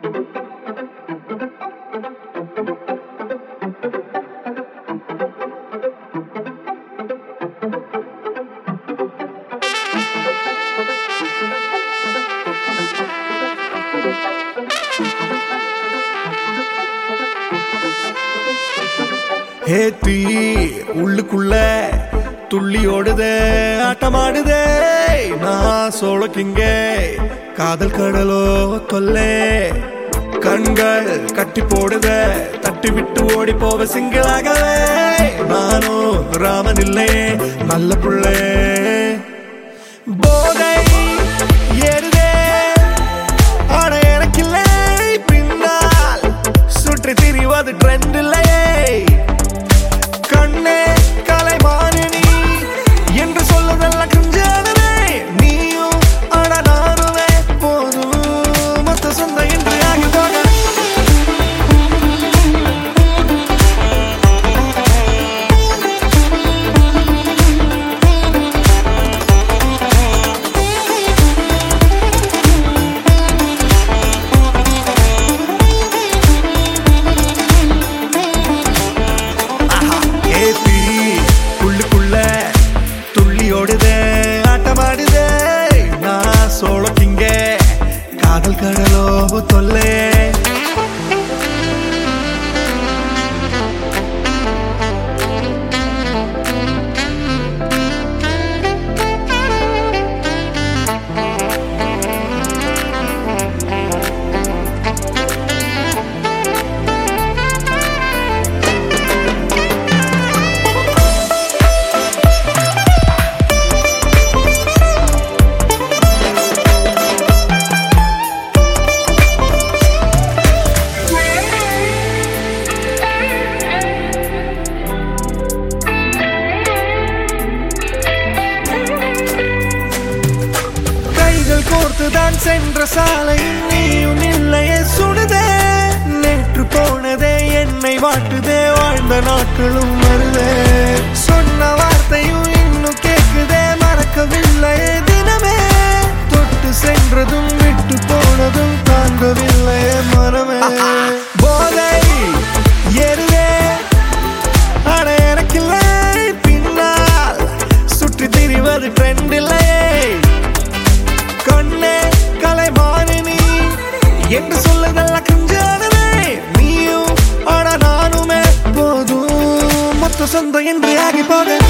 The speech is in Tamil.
ஏத்தி உள்ளுக்குள்ள துள்ளி ஓடுதே ஆட்டமாடுதே நான் சோழக்கிங்க காதல் கடலோ தொல்லே கண்கள் கட்டி போடுதே தட்டி விட்டு ஓடி போவ சிங்களாகவே நானும் ராமன் இல்லையே நல்ல புள்ளே போதை ஏறுதே ஆனா எனக்கில்லை பின்னால் சுற்றி திரிவது ட்ரெண்ட் இல்லையே கண்ணே கலைமானி நீ என்று சொல்லுதெல்லாம் குஞ்சானவே நீயும் ஆனா நானுமே போதும் மொத்த சொந்த என்று ஆகி போக ஏத்தி உள்ளுக்குள்ள துள்ளி ஓடுதே ஆட்டமாடுதே நான் சோழக்கிங்க காதல் கடலோ தொல்லே கைகள் கோர்த்துதான் சென்ற சாலையில் நீயும் இல்லையே சுடுதே நேற்று போனதே என்னை வாட்டுதே வாழ்ந்த நாட்களும் வருதே சொன்ன வார்த்தையும் இன்னும் கேக்குதே மறக்கவில்லையே தினமே தொட்டு சென்றதும் விட்டு போனதும் தாங்கவில்லையே மனமே போதை ஏறுதே அட எனக்கில்லை பின்னால் சுற்றி திரிவது ட்ரெண்ட் இல்லையே கண்ணே கலைமானி நீ என்று சொல்லுதெல்லாம் குஞ்சானவே நீயும் ஆனா நானுமே போதும் மொத்த சொந்தம் என்று ஆகி போக